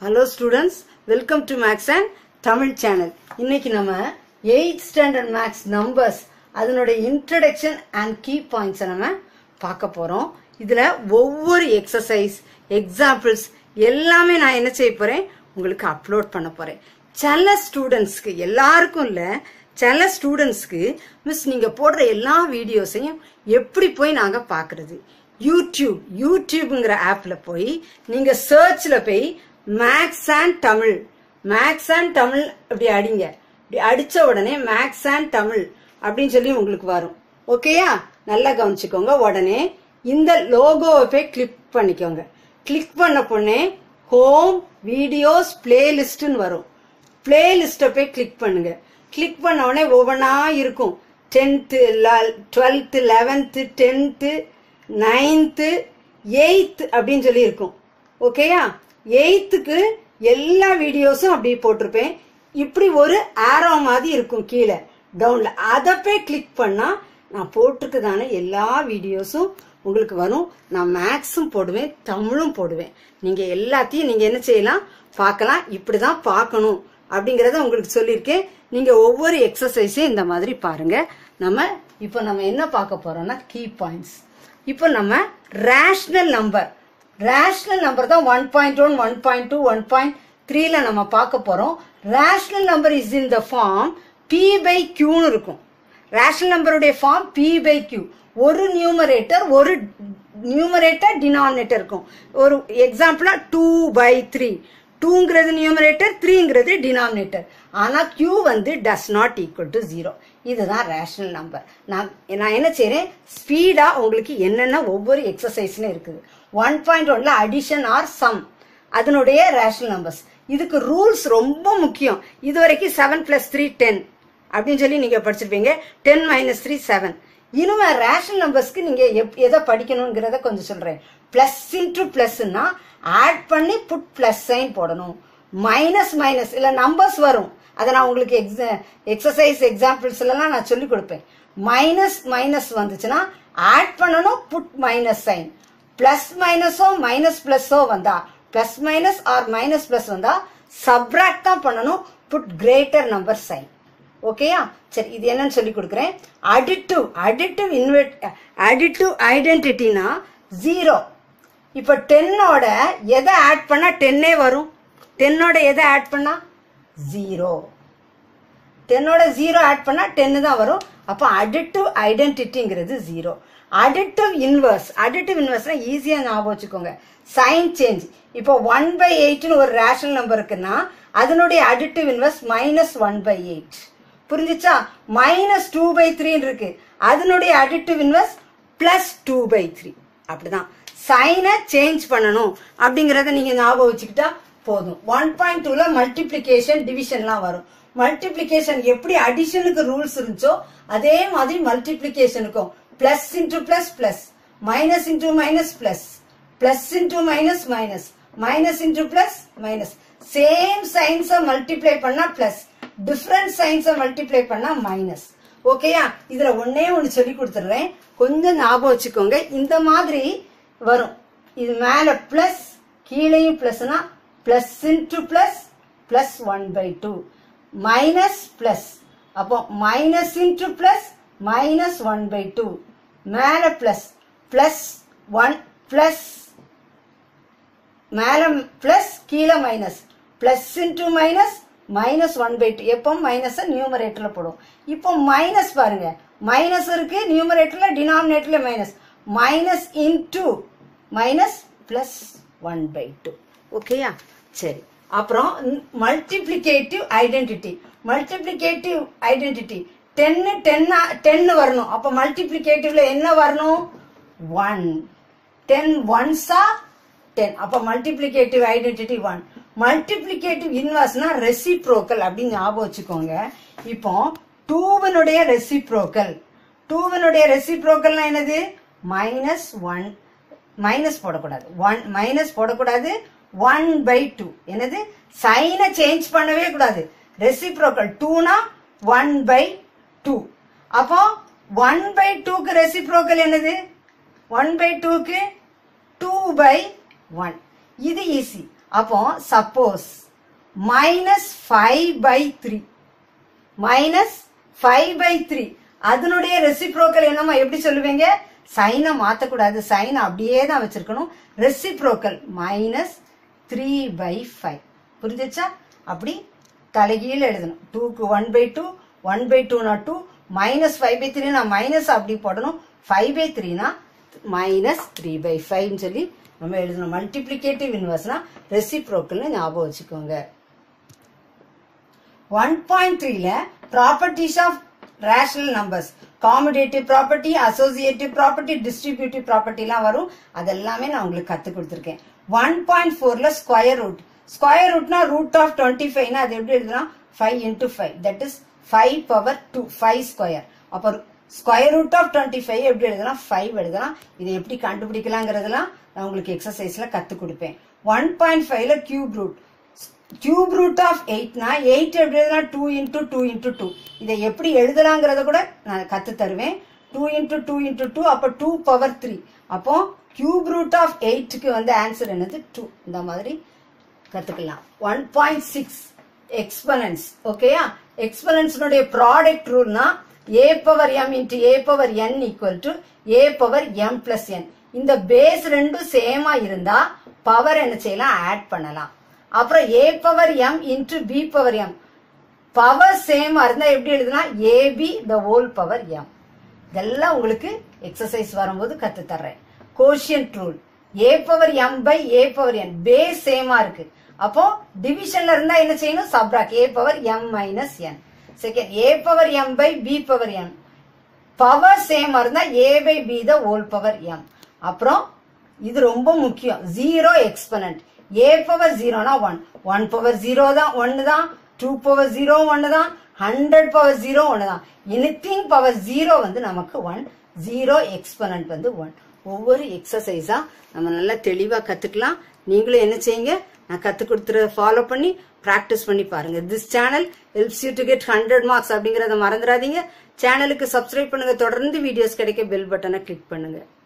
hello students welcome to maths and Tamil channel இன்னைக்கு நம்ம eight standard maths numbers அதனுடைய introduction and key பாயிண்ட்ஸை நம்ம பார்க்க போகிறோம் இதில் ஒவ்வொரு எக்ஸசைஸ் எக்ஸாம்பிள்ஸ் எல்லாமே நான் என்ன செய்ய போகிறேன் உங்களுக்கு அப்லோட் பண்ண போகிறேன் சில ஸ்டூடெண்ட்ஸ்க்கு எல்லாருக்கும் இல்லை சில ஸ்டூடெண்ட்ஸ்க்கு மிஸ் நீங்கள் போடுற எல்லா வீடியோஸையும் எப்படி போய் நாங்கள் பார்க்குறது யூடியூப் யூடியூப்ங்கிற ஆப்ல போய் நீங்க சர்ச்ல போய் maths and Tamil maths and Tamil அப்படி அடிங்க இப்படி அடிச்ச உடனே மேக்ஸ் அண்ட் தமிழ் அப்படின்னு சொல்லி உங்களுக்கு வரும் ஓகேயா நல்லா கவனிச்சுக்கோங்க உடனே இந்த லோகோவை போய் கிளிக் பண்ணிக்கோங்க கிளிக் பண்ண பொண்ணே ஹோம் வீடியோஸ் பிளேலிஸ்ட்னு வரும் பிளேலிஸ்ட்டை போய் கிளிக் பண்ணுங்க கிளிக் பண்ண உடனே ஒவ்வொன்றா இருக்கும் tenth twelfth eleventh tenth ninth eighth அப்படின்னு சொல்லி இருக்கும் ஓகேயா எயித்துக்கு எல்லா வீடியோஸும் அப்படி போட்டிருப்பேன் இப்படி ஒரு ஆரோ மாதிரி இருக்கும் கீழே டவுன்ல அதை போய் கிளிக் பண்ணா நான் போட்டிருக்குதான எல்லா வீடியோஸும் உங்களுக்கு வரும் நான் மேக்ஸும் போடுவேன் தமிழும் போடுவேன் நீங்க எல்லாத்தையும் நீங்க என்ன செய்யலாம் பார்க்கலாம் இப்படிதான் பார்க்கணும் அப்படிங்கறத உங்களுக்கு சொல்லியிருக்கேன் நீங்க ஒவ்வொரு எக்ஸசைஸையும் இந்த மாதிரி பாருங்க நம்ம இப்போ நம்ம என்ன பார்க்க போறோம்னா கீ பாயிண்ட்ஸ் இப்போ நம்ம ரேஷனல் நம்பர் ரேஷனல் நம்பர் தான் one point one one point two one point த்ரீல நம்ம பார்க்க போறோம் rational number is in the form p by கியூன்னு இருக்கும் ரேஷனல் நம்பருடைய ஃபார்ம் பி பை கியூ ஒரு நியூமரேட்டர் ஒரு நியூமரேட்டர் டினாமினேட்டர் இருக்கும் ஒரு எக்ஸாம்பிளா டூ பை த்ரீ டூங்கிறது நியூமரேட்டர் த்ரீங்கிறது டினாமினேட்டர் ஆனால் கியூ வந்து does not equal to zero இதுதான் ரேஷனல் நம்பர் நான் நான் என்ன செய்கிறேன் ஸ்பீடாக உங்களுக்கு என்னென்ன ஒவ்வொரு எக்ஸசைஸ்னு இருக்குது ஒன் பாயிண்ட் ஒன்ல அடிஷன் ஆர் சம் அதனுடைய ரேஷனல் நம்பர்ஸ் இதுக்கு ரூல்ஸ் ரொம்ப முக்கியம் இது வரைக்கும் செவன் பிளஸ் த்ரீ டென் அப்படின்னு சொல்லி நீங்கள் படிச்சிருப்பீங்க டென் மைனஸ் த்ரீ செவன் இனிமே ரேஷனல் நம்பர்ஸ்க்கு நீங்கள் எப் எதை படிக்கணுங்கிறத கொஞ்சம் சொல்கிறேன் ப்ளஸ் இன்ட்டு ப்ளஸ்ன்னா ஆட் பண்ணி புட் ப்ளஸ் சைன் போடணும் மைனஸ் மைனஸ் இல்லை நம்பர்ஸ் வரும் அதை நான் உங்களுக்கு எக்ஸ எக்ஸசைஸ் எக்ஸாம்பிள்ஸ்லாம் நான் சொல்லி கொடுப்பேன் மைனஸ் மைனஸ் வந்துச்சுன்னா ஆட் பண்ணணும் புட் மைனஸ் சைன் பிளஸ் மைனஸோ மைனஸ் பிளஸோ வந்தா plus minus or minus plus வந்தா சப்ராக்ட் தான் பண்ணணும் புட் கிரேட்டர் நம்பர் சைன் ஓகேயா சரி இது என்னன்னு சொல்லி கொடுக்குறேன் அடிட்டிவ் அடிட்டிவ் இன்வெர்ட் அடிட்டிவ் ஐடென்டிட்டினா ஜீரோ இப்போ டென்னோட எதை ஆட் பண்ணா டென்னே வரும் டென்னோட எதை ஆட் பண்ணா ஜீரோ டென்னோட ஜீரோ ஆட் பண்ணா டென்னு தான் வரும் அப்போ அடிட்டிவ் ஐடென்டிட்டிங்கிறது ஜீரோ அடிட்டிவ் இன்வர்ஸ் அடிட்டிவ் இன்வர்ஸ்னா ஈஸியாக ஞாபகம் வச்சுக்கோங்க சைன் சேஞ்ச் இப்போ ஒன் பை எயிட்னு ஒரு ரேஷனல் நம்பர் இருக்குன்னா அதனுடைய additive inverse minus one by eight புரிஞ்சுச்சா மைனஸ் டூ பை த்ரீன்னு இருக்கு அதனுடைய additive inverse plus two by three அப்படிதான் சைனை சேஞ்ச் பண்ணணும் அப்படிங்கிறத நீங்க ஞாபகம் வச்சுக்கிட்டா போதும் ஒன் பாயிண்ட் டூல மல்டிப்ளிகேஷன் டிவிஷன்லாம் வரும் மல்டிப்ளிகேஷன் எப்படி அடிஷனுக்கு ரூல்ஸ் இருந்துச்சோ அதே மாதிரி மல்டிப்ளிகேஷனுக்கும் plus into plus plus minus into minus plus plus into minus minus minus into plus minus same சைன்ஸை மல்டிப்ளை பண்ணா பிளஸ் டிஃப்ரெண்ட் சைன்ஸை மல்டிப்ளை பண்ணா மைனஸ் ஓகேயா இதுல ஒன்னே ஒன்னு சொல்லி கொடுத்துடுறேன் கொஞ்சம் ஞாபகம் வச்சுக்கோங்க இந்த மாதிரி வரும் இது மேல பிளஸ் கீழேயும் பிளஸ்னா plus into plus plus one by two minus plus அப்போ minus into plus minus one by two மேல பிளஸ் பிளஸ் ஒன் பிளஸ் மேல பிளஸ் கீழே minus plus into minus minus one by two எப்போ மைனஸ் நியூமரேட்டர்ல போடும் இப்போ மைனஸ் பாருங்க minus இருக்கு நியூமரேட்டர்ல டினாமினேட்டர்ல minus minus into minus plus one by two ஓகேயா சரி அப்புறம் மல்டிப்ளிகேட்டிவ் ஐடென்டிட்டி மல்டிப்ளிகேட்டிவ் ஐடென்டிட்டி டென்னு டென்னா டென்னு வரணும் அப்போ மல்டிப்ளிகேட்டிவ்ல என்ன வரணும் ஒன் டென் ஒன்ஸா டென் அப்போ மல்டிப்ளிகேட்டிவ் ஐடென்டிட்டி ஒன் மல்டிப்ளிகேட்டிவ் இன்வர்ஸ்னா ரெசிப்ரோக்கல் அப்படின்னு ஞாபகம் வச்சுக்கோங்க இப்போ டூவனுடைய ரெசிப்ரோக்கல் டூவனுடைய ரெசிப்ரோக்கல்னா என்னது மைனஸ் ஒன் மைனஸ் போடக்கூடாது ஒன் மைனஸ் போடக்கூடாது ஒன் பை டூ என்னது சைனை சேஞ்ச் பண்ணவே கூடாது ரெசிப்ரோக்கல் டூனா ஒன் பை டூ அப்போ ஒன் பை டூக்கு ரெசிப்ரோக்கல் என்னது ஒன் பை டூக்கு டூ பை ஒன் இது ஈஸி அப்போ suppose minus five by three minus five by three அதனுடைய ரெசிப்ரோக்கல் என்னமா எப்படி சொல்லுவீங்க சைனை மாற்றக்கூடாது சைனை அப்படியே தான் வச்சிருக்கணும் reciprocal minus three by five புரிஞ்சிச்சா அப்படி தலைகீழ எழுதணும் டூக்கு one by two one by டூனா டூ மைனஸ் ஃபைவ் பை த்ரீனா மைனஸ் அப்படி போடணும் ஃபைவ் பை த்ரீனா மைனஸ் த்ரீ பை ஃபைவ்னு சொல்லி நம்ம எழுதணும் மல்டிப்ளிகேட்டிவ் இன்வர்ஸ்னா ரெசிப்ரோக்கல்னு ஞாபகம் வச்சுக்கோங்க ஒன் பாயிண்ட் த்ரீல properties of rational numbers commutative property associative property distributive ப்ராப்பர்ட்டிலாம் வரும் அதெல்லாமே நான் உங்களுக்கு கற்றுக் கொடுத்துருக்கேன் ஒன் பாயிண்ட் ஃபோர்ல ஸ்கொயர் ரூட் ஸ்கொயர் ரூட்னா ரூட் ஆஃப் டுவெண்ட்டி ஃபைவ்னா அது எப்படி எழுதலாம் five into five that is five power two five square அப்போ square root of twenty five எப்படி எழுதலாம் ஃபைவ் எழுதலாம் இதை எப்படி கண்டுபிடிக்கலாங்கிறதெல்லாம் நான் உங்களுக்கு எக்ஸசைஸ்ல கற்றுக் கொடுப்பேன் ஒன் பாயிண்ட் ஃபைவ்ல cube root cube root of எயிட்னா எயிட் எப்படி எழுதலாம் two into two into two இதை எப்படி எழுதலாங்கிறத கூட நான் கற்று தருவேன் two into two into two அப்போ டூ பவர் த்ரீ அப்போ கியூப் ரூட் ஆஃப் எயிட்டுக்கு வந்து ஆன்சர் என்னது டூ இந்த மாதிரி கற்றுக்கலாம் ஒன் பாயிண்ட் சிக்ஸ் எக்ஸ்பனன்ஸ் ஓகேயா எக்ஸ்பனன்ஸ்னுடைய ப்ராடக்ட் ரூல்னா a power m into a power n equal to a power m plus n இந்த பேஸ் ரெண்டும் சேமா இருந்தா பவர் என்ன செய்யலாம் ஆட் பண்ணலாம் அப்புறம் a power m into b power m power சேமா இருந்தா எப்படி எழுதலாம் a b the whole power m இதெல்லாம் உங்களுக்கு எக்ஸசைஸ் வரும்போது கத்து தர்றேன் quotient rule a power m by a power n base சேமா இருக்கு அப்போ டிவிஷன்ல இருந்தா என்ன செய்யணும் subtract a power m minus n second a power m by b power m power சேமா இருந்தா a by b the whole power m அப்புறம் இது ரொம்ப முக்கியம் ஜீரோ எக்ஸ்பனன்ட் ஏ பவர் ஜீரோனா ஒன் ஒன் பவர் ஜீரோ தான் ஒன்னு தான் டூ பவர் ஜீரோ ஒன்னு தான் ஹண்ட்ரட் பவர் ஜீரோ ஒன்னு தான் எனிதிங் பவர் ஜீரோ வந்து நமக்கு ஒன் ஜீரோ எக்ஸ்பனன்ட் வந்து ஒன் ஒவ்வொரு எக்ஸசைஸா நம்ம நல்லா தெளிவா கத்துக்கலாம் நீங்களும் என்ன செய்யுங்க நான் கத்து கொடுத்துறத ஃபாலோ பண்ணி ப்ராக்டிஸ் பண்ணி பாருங்க this channel helps you to get hundred marks அப்படிங்கறத மறந்துடாதீங்க சேனலுக்கு சப்ஸ்கிரைப் பண்ணுங்க தொடர்ந்து வீடியோஸ் கிடைக்க பெல் பட்டனை கிளிக் பண்ணுங்க